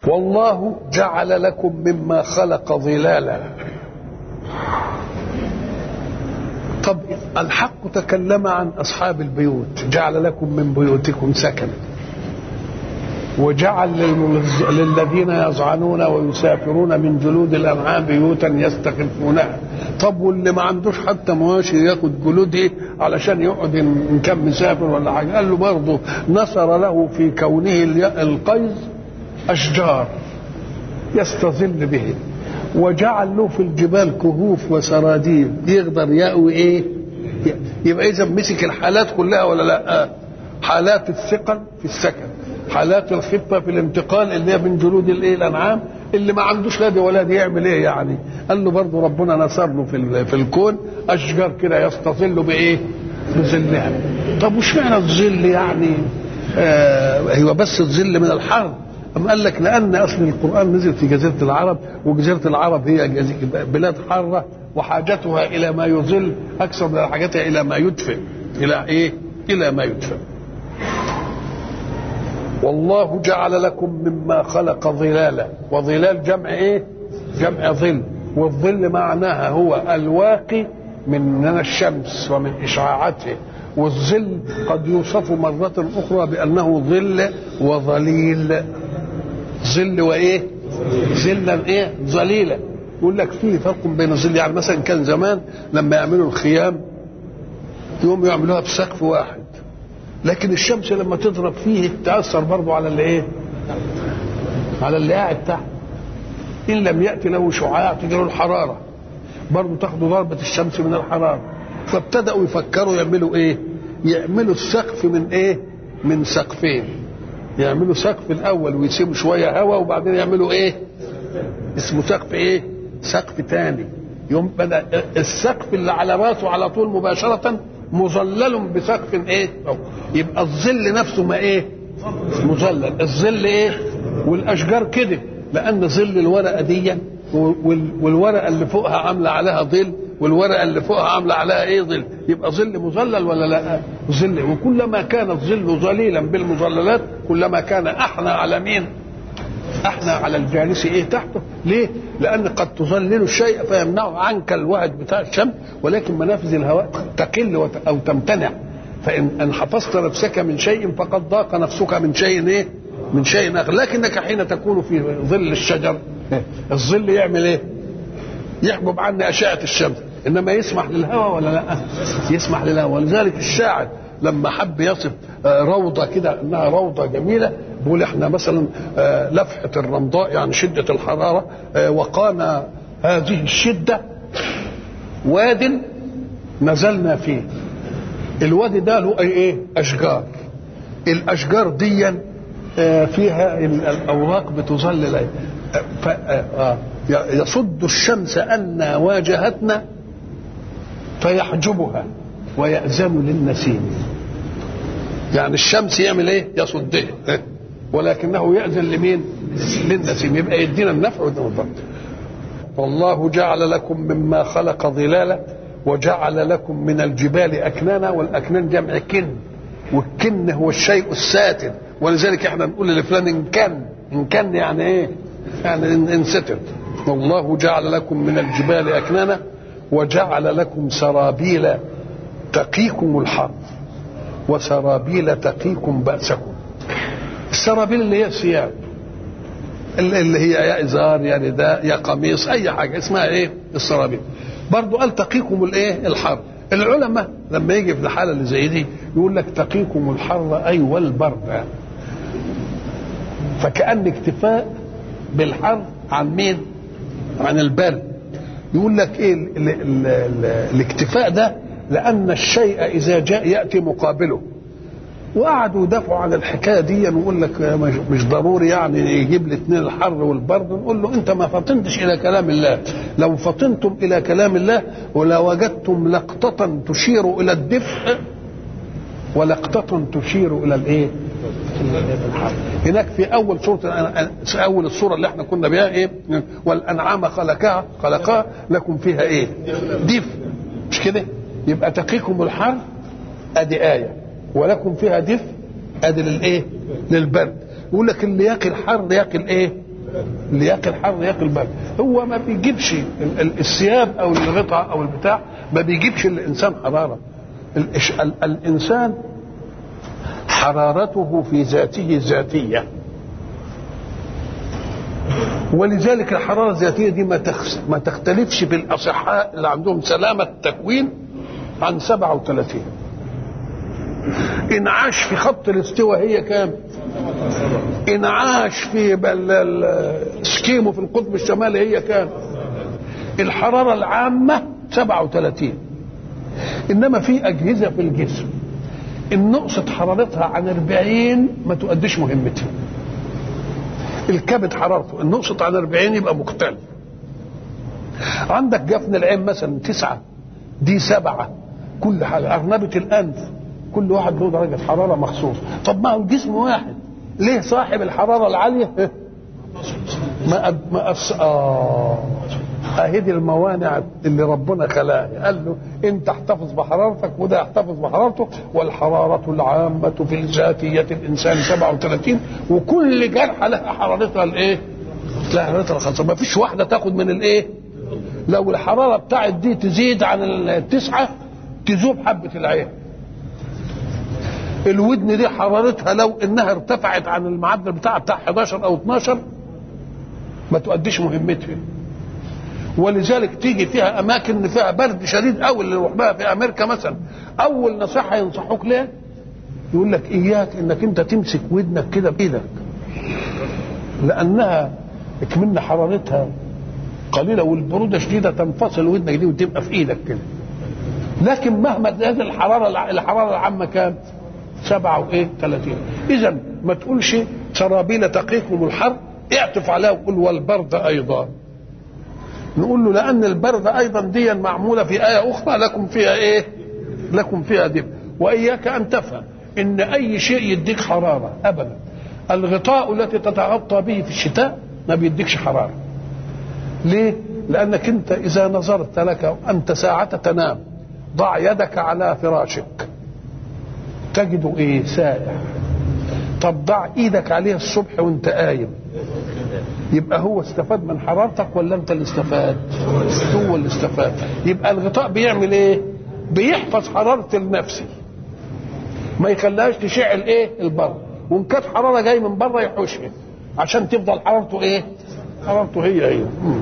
والله جعل لكم مما خلق ظلالا طب الحق تكلم عن اصحاب البيوت جعل لكم من بيوتكم سكنا وجعل للذين يزعنون ويسافرون من جلود الانعام بيوتا يستخفونها طب واللي ما عندوش حتى مواشي ياخد جلود ايه علشان يقعد ان كان مسافر ولا حاجه قال له برضه نصر له في كونه القيز اشجار يستظل به وجعل له في الجبال كهوف وسراديب يقدر يأوي ايه يبقى اذا مسك الحالات كلها ولا لا حالات الثقل في السكن حالات الخفه في الانتقال اللي هي من جلود الايه الانعام اللي ما عندوش لا دي ولا دي يعمل ايه يعني قال له برضه ربنا نصر له في في الكون اشجار كده يستظل بايه بظلها طب وش معنى الظل يعني آه هو بس الظل من الحر أم قال لك لأن أصل القرآن نزل في جزيرة العرب وجزيرة العرب هي بلاد حارة وحاجتها إلى ما يظل أكثر من حاجتها إلى ما يدفئ إلى إيه؟ إلى ما يدفئ والله جعل لكم مما خلق ظلالا وظلال جمع ايه جمع ظل والظل معناها هو الواقي من الشمس ومن اشعاعته والظل قد يوصف مرة أخرى بأنه ظل وظليل ظل وإيه ظلا إيه ظليلا يقول لك في فرق بين الظل يعني مثلا كان زمان لما يعملوا الخيام يوم يعملوها بسقف واحد لكن الشمس لما تضرب فيه تأثر برضه على اللي ايه على اللي قاعد تحت إن لم يأتي له شعاع تجي له الحرارة برضه تاخدوا ضربة الشمس من الحرارة فابتدأوا يفكروا يعملوا ايه يعملوا السقف من ايه من سقفين يعملوا سقف الأول ويسيبوا شوية هواء وبعدين يعملوا ايه اسمه سقف ايه سقف تاني يوم بدأ السقف اللي على راسه على طول مباشرة مظلل بسقف ايه يبقى الظل نفسه ما ايه مظلل الظل ايه والاشجار كده لان ظل الورقه دي والورقه اللي فوقها عامله عليها ظل والورقه اللي فوقها عامله عليها ايه ظل يبقى ظل مظلل ولا لا ظل وكلما كان الظل ظليلا بالمظللات كلما كان احنى على مين احنا على الجالس ايه تحته ليه لان قد تظلل الشيء فيمنعه عنك الوعد بتاع الشمس ولكن منافذ الهواء تقل وت... او تمتنع فان ان حفظت نفسك من شيء فقد ضاق نفسك من شيء ايه من شيء اخر لكنك حين تكون في ظل الشجر الظل يعمل ايه يحجب عني اشعه الشمس انما يسمح للهواء ولا لا يسمح للهواء ولذلك الشاعر لما حب يصف روضه كده انها روضه جميله بيقول احنا مثلا لفحه الرمضاء يعني شده الحراره وقانا هذه الشده واد نزلنا فيه الوادي ده له ايه اشجار الاشجار دي فيها الاوراق بتظلل يصد الشمس ان واجهتنا فيحجبها ويأذن للنسيم يعني الشمس يعمل ايه يصدها ولكنه يأذن لمين للنسيم يبقى يدينا النفع والضر والله جعل لكم مما خلق ظلالا وجعل لكم من الجبال أكنانا والأكنان جمع كن والكن هو الشيء الساتر ولذلك احنا نقول لفلان ان كان ان كان يعني ايه يعني ان ستر والله جعل لكم من الجبال أكنانا وجعل لكم سرابيل تقيكم الحر وسرابيل تقيكم بأسكم السرابيل اللي هي الثياب اللي هي يا ازار يا رداء يا قميص اي حاجه اسمها ايه السرابيل برضو قال تقيكم الايه الحر العلماء لما يجي في الحاله اللي زي دي يقول لك تقيكم الحر اي والبرد فكأن اكتفاء بالحر عن مين عن البرد يقول لك ايه ال ال ال ال الاكتفاء ده لان الشيء اذا جاء ياتي مقابله وقعدوا يدافعوا عن الحكايه دي ويقول لك مش ضروري يعني يجيب لي اثنين الحر والبرد نقول له انت ما فطنتش الى كلام الله لو فطنتم الى كلام الله ولوجدتم لقطه تشير الى الدفء ولقطه تشير الى الايه؟ هناك في اول سوره اول السوره اللي احنا كنا بها ايه؟ والانعام خلقها خلقها لكم فيها ايه؟ دفء مش كده؟ يبقى تقيكم الحر ادي ايه ولكم فيها دفء ادي للايه؟ للبرد يقول لك اللي يقي الحر يقي الايه؟ اللي ياكل حر ياكل برد هو ما بيجيبش ال- ال- الثياب او الغطاء او البتاع ما بيجيبش الانسان حراره الإش- ال- الانسان حرارته في ذاته ذاتيه ولذلك الحراره الذاتيه دي ما تخس ما تختلفش بالاصحاء اللي عندهم سلامه تكوين عن 37 انعاش في خط الاستواء هي كام؟ انعاش في بل- ال- سكيمو في القطب الشمالي هي كام؟ الحراره العامه 37 انما في اجهزه في الجسم ان نقصت حرارتها عن 40 ما تؤديش مهمتها الكبد حرارته ان نقصت عن 40 يبقى مختل عندك جفن العين مثلا تسعة دي سبعة كل حاجة أرنبة الأنف كل واحد له درجة حرارة مخصوص طب ما هو الجسم واحد ليه صاحب الحرارة العالية ما أد... ما أس... آه اهي دي الموانع اللي ربنا خلقها قال له انت احتفظ بحرارتك وده يحتفظ بحرارته والحرارة العامة في ذاتية الانسان 37 وكل جرحة لها حرارتها الايه؟ لها حرارتها الخاصة ما فيش واحدة تاخد من الايه؟ لو الحرارة بتاعت دي تزيد عن التسعة تذوب حبة العين الودن دي حرارتها لو انها ارتفعت عن المعدل بتاعها بتاع 11 او 12 ما تؤديش مهمتها ولذلك تيجي فيها اماكن فيها برد شديد قوي اللي يروح بها في امريكا مثلا اول نصيحه ينصحوك ليه يقول لك اياك انك انت تمسك ودنك كده بايدك لانها اكمن حرارتها قليله والبروده شديده تنفصل ودنك دي وتبقى في ايدك كده لكن مهما زاد الحراره الحراره العامه كام؟ سبعة وايه 30 اذا ما تقولش سرابيل تقيكم الحر اعطف عليها وقول والبرد ايضا نقول له لان البرد ايضا دي معموله في ايه اخرى لكم فيها ايه لكم فيها دفء واياك ان تفهم ان اي شيء يديك حراره ابدا الغطاء التي تتغطى به في الشتاء ما بيديكش حراره ليه لانك انت اذا نظرت لك انت ساعه تنام ضع يدك على فراشك تجد ايه سائع طب ضع ايدك عليه الصبح وانت قايم يبقى هو استفاد من حرارتك ولا انت اللي استفاد هو اللي استفاد يبقى الغطاء بيعمل ايه بيحفظ حرارة النفسي ما يخليهاش تشع الايه البر وان كانت حرارة جاي من بره يحوشها عشان تفضل حرارته ايه حرارته هي هي مم.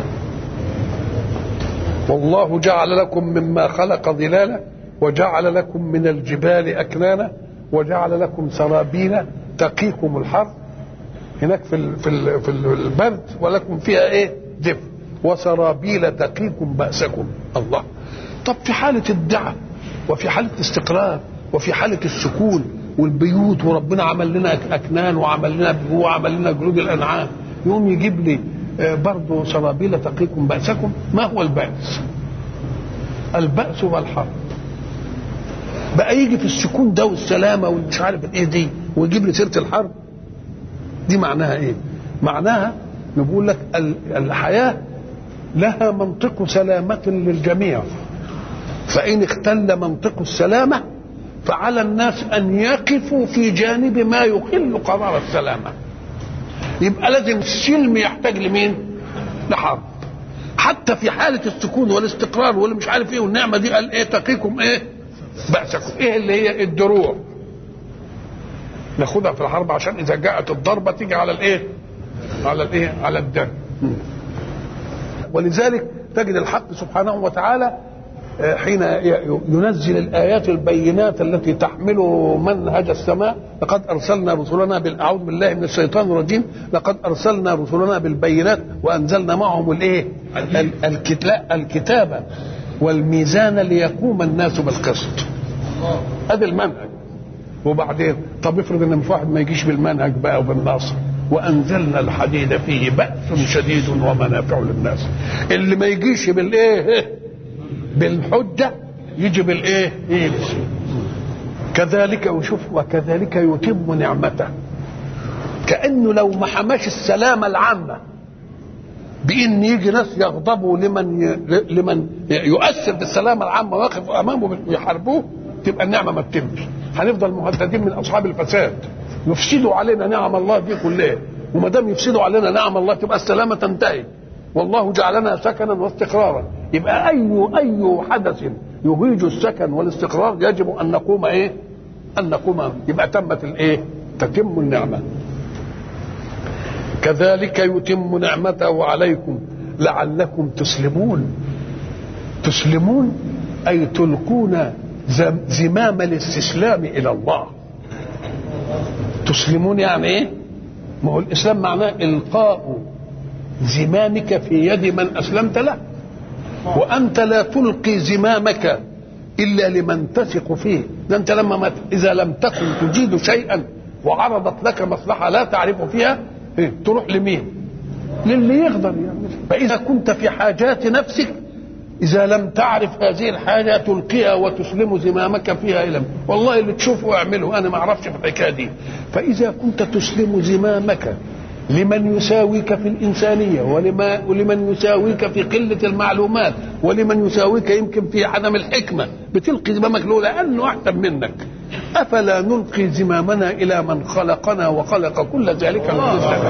والله جعل لكم مما خلق ظلالا وجعل لكم من الجبال أكنانا وجعل لكم سرابيل تقيكم الحر هناك في ال في ال في البرد ولكم فيها ايه دفء وسرابيل تقيكم بأسكم الله طب في حالة الدعة وفي حالة الاستقرار وفي حالة السكون والبيوت وربنا عمل لنا أكنان وعمل لنا وعمل لنا جلود الأنعام يقوم يجيب لي برضه سرابيل تقيكم بأسكم ما هو البأس البأس والحرب بقى يجي في السكون ده والسلامة والمش عارف ايه دي ويجيب لي سيرة الحرب دي معناها ايه معناها نقول لك الحياة لها منطق سلامة للجميع فإن اختل منطق السلامة فعلى الناس أن يقفوا في جانب ما يخل قرار السلامة يبقى لازم السلم يحتاج لمين لحرب حتى في حالة السكون والاستقرار واللي مش عارف ايه والنعمة دي قال ايه تقيكم ايه بأسكم ايه اللي هي الدروع ناخدها في الحرب عشان اذا جاءت الضربة تيجي على الايه على الايه على الدم ولذلك تجد الحق سبحانه وتعالى حين ينزل الآيات البينات التي تحمل منهج السماء لقد أرسلنا رسلنا بالأعوذ بالله من الشيطان الرجيم لقد أرسلنا رسلنا بالبينات وأنزلنا معهم الإيه الكتابة والميزان ليقوم الناس بالقسط هذا المنهج وبعدين طب افرض ان واحد ما يجيش بالمنهج بقى وبالنصر وانزلنا الحديد فيه باس شديد ومنافع للناس اللي ما يجيش بالايه بالحجه يجي بالايه يجي كذلك وشوف وكذلك يتم نعمته كانه لو ما حماش السلامه العامه بان يجي ناس يغضبوا لمن ي... لمن يؤثر بالسلامه العامه واقف امامه ويحاربوه تبقى النعمه ما تتمش هنفضل مهددين من اصحاب الفساد يفسدوا علينا نعم الله دي كلها وما دام يفسدوا علينا نعم الله تبقى السلامه تنتهي والله جعلنا سكنا واستقرارا يبقى اي اي حدث يهيج السكن والاستقرار يجب ان نقوم ايه؟ ان نقوم يبقى تمت الايه؟ تتم النعمه. كذلك يتم نعمته عليكم لعلكم تسلمون. تسلمون اي تلقون زمام الاستسلام الى الله. تسلمون يعني ايه؟ ما هو الاسلام معناه القاء زمامك في يد من اسلمت له وانت لا تلقي زمامك الا لمن تثق فيه ده انت لما مت... اذا لم تكن تجيد شيئا وعرضت لك مصلحه لا تعرف فيها إيه؟ تروح لمين للي يقدر يعني فاذا كنت في حاجات نفسك إذا لم تعرف هذه الحاجة تلقيها وتسلم زمامك فيها إلى والله اللي تشوفه اعمله أنا ما أعرفش في الحكاية دي فإذا كنت تسلم زمامك لمن يساويك في الإنسانية ولما ولمن يساويك في قلة المعلومات ولمن يساويك يمكن في عدم الحكمة بتلقي زمامك له لأنه أحسن منك أفلا نلقي زمامنا إلى من خلقنا وخلق كل ذلك من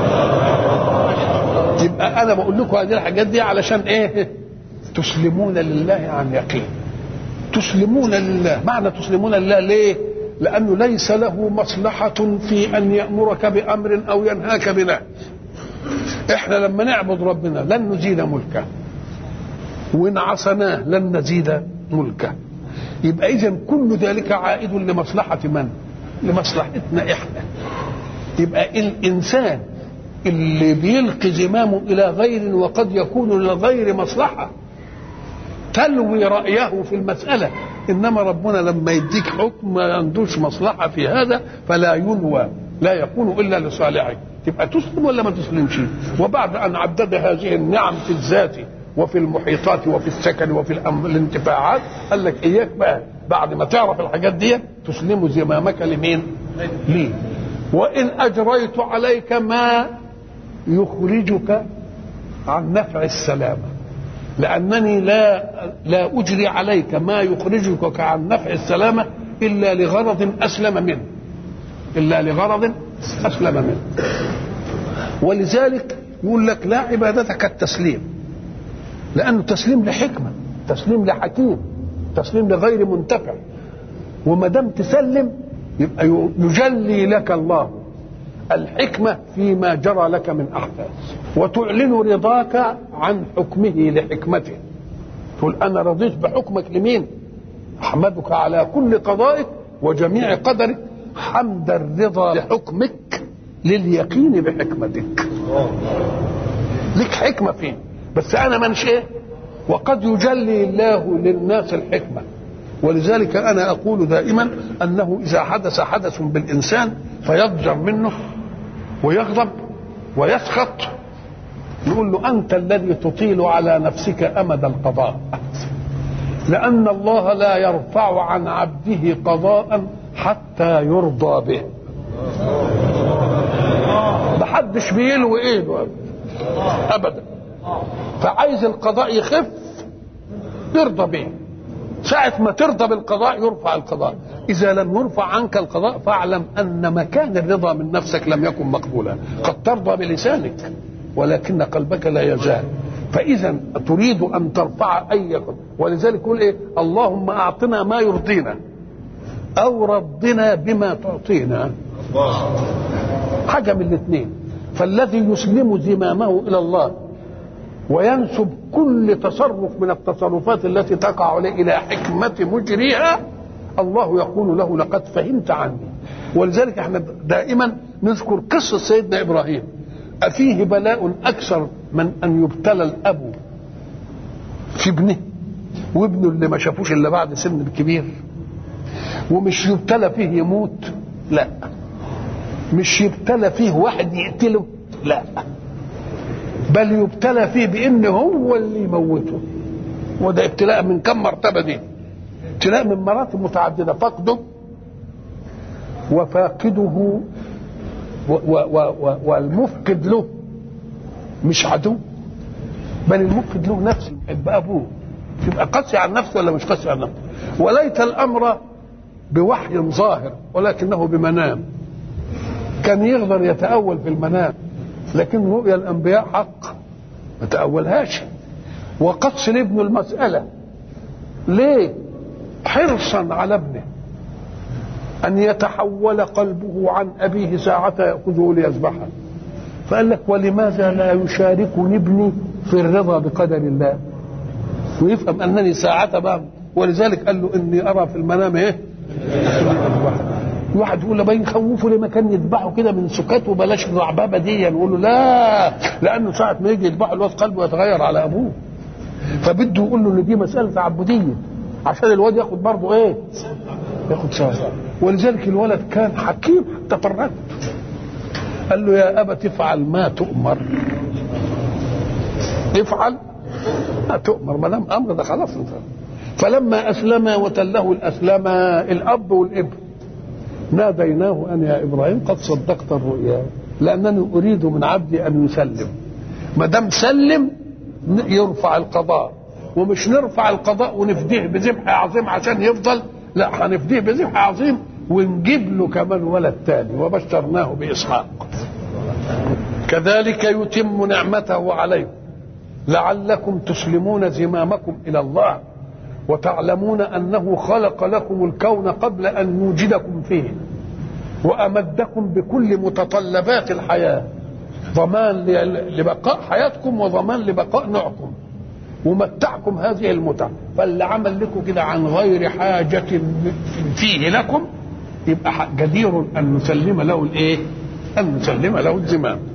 يبقى أنا بقول لكم هذه الحاجات دي علشان إيه تسلمون لله عن يقين تسلمون لله معنى تسلمون لله ليه لأنه ليس له مصلحة في أن يأمرك بأمر أو ينهاك بنهي إحنا لما نعبد ربنا لن نزيد ملكه وإن عصناه لن نزيد ملكه يبقى إذا كل ذلك عائد لمصلحة من؟ لمصلحتنا إحنا يبقى الإنسان اللي بيلقي زمامه إلى غير وقد يكون للغير مصلحة تلوي رأيه في المسألة إنما ربنا لما يديك حكم ما عندوش مصلحة في هذا فلا يلوى لا يكون إلا لصالحه تبقى تسلم ولا ما تسلمش وبعد أن عدد هذه النعم في الذات وفي المحيطات وفي السكن وفي الانتفاعات قال لك إياك بقى بعد ما تعرف الحاجات دي تسلم زمامك لمين لي وإن أجريت عليك ما يخرجك عن نفع السلامه لأنني لا لا أجري عليك ما يخرجك عن نفع السلامة إلا لغرض أسلم منه إلا لغرض أسلم منه ولذلك يقول لك لا عبادتك التسليم لأنه تسليم لحكمة تسليم لحكيم تسليم لغير منتفع وما دام تسلم يبقى يجلي لك الله الحكمة فيما جرى لك من أحداث وتعلن رضاك عن حكمه لحكمته تقول أنا رضيت بحكمك لمين أحمدك على كل قضائك وجميع قدرك حمد الرضا لحكمك لليقين بحكمتك لك حكمة فيه بس أنا منش إيه وقد يجلي الله للناس الحكمة ولذلك أنا أقول دائما أنه إذا حدث حدث بالإنسان فيضجر منه ويغضب ويسخط نقول له أنت الذي تطيل على نفسك أمد القضاء لأن الله لا يرفع عن عبده قضاء حتى يرضى به محدش بيلوي ايده ابدا فعايز القضاء يخف يرضى به ساعة ما ترضى بالقضاء يرفع القضاء إذا لم يرفع عنك القضاء فاعلم أن مكان الرضا من نفسك لم يكن مقبولا قد ترضى بلسانك ولكن قلبك لا يزال فإذا تريد أن ترفع أي قضاء ولذلك يقول إيه اللهم أعطنا ما يرضينا أو رضنا بما تعطينا حاجة من الاثنين فالذي يسلم زمامه إلى الله وينسب كل تصرف من التصرفات التي تقع عليه الى حكمه مجريها الله يقول له لقد فهمت عني ولذلك احنا دائما نذكر قصه سيدنا ابراهيم افيه بلاء اكثر من ان يبتلى الاب في ابنه وابنه اللي ما شافوش الا بعد سن الكبير ومش يبتلى فيه يموت لا مش يبتلى فيه واحد يقتله لا بل يبتلى فيه بان هو اللي يموته وده ابتلاء من كم مرتبه دي ابتلاء من مراتب متعدده فقده وفاقده و و و والمفقد له مش عدو بل المفقد له نفسه يبقى ابوه تبقى قاسي على نفسه ولا مش قاسي على نفسه وليت الامر بوحي ظاهر ولكنه بمنام كان يقدر يتأول في المنام لكن رؤيا الانبياء حق ما تاولهاش وقص لابن المساله ليه حرصا على ابنه ان يتحول قلبه عن ابيه ساعه ياخذه ليذبحه فقال لك ولماذا لا يشاركني ابني في الرضا بقدر الله ويفهم انني ساعة بقى ولذلك قال له اني ارى في المنام ايه واحد يقول له باين خوفه لما كان يذبحه كده من سكات وبلاش الرعبابه دي يقول له لا لانه ساعه ما يجي يذبحه الواد قلبه يتغير على ابوه فبده يقول له ان دي مساله تعبديه عشان الواد ياخد برضه ايه؟ ياخد ثواب ولذلك الولد كان حكيم حتى في الرد قال له يا ابا تفعل ما تؤمر افعل ما تؤمر ما دام امر ده خلاص انت فلما اسلم وتله الاسلم الاب والابن ناديناه ان يا ابراهيم قد صدقت الرؤيا لانني اريد من عبدي ان يسلم ما دام سلم يرفع القضاء ومش نرفع القضاء ونفديه بذبح عظيم عشان يفضل لا هنفديه بذبح عظيم ونجيب له كمان ولد تاني وبشرناه باسحاق كذلك يتم نعمته عليكم لعلكم تسلمون زمامكم الى الله وتعلمون انه خلق لكم الكون قبل ان يوجدكم فيه وامدكم بكل متطلبات الحياه ضمان لبقاء حياتكم وضمان لبقاء نوعكم ومتعكم هذه المتع فاللي عمل لكم كده عن غير حاجة فيه لكم يبقى جدير أن نسلم له الإيه؟ أن نسلم له الزمام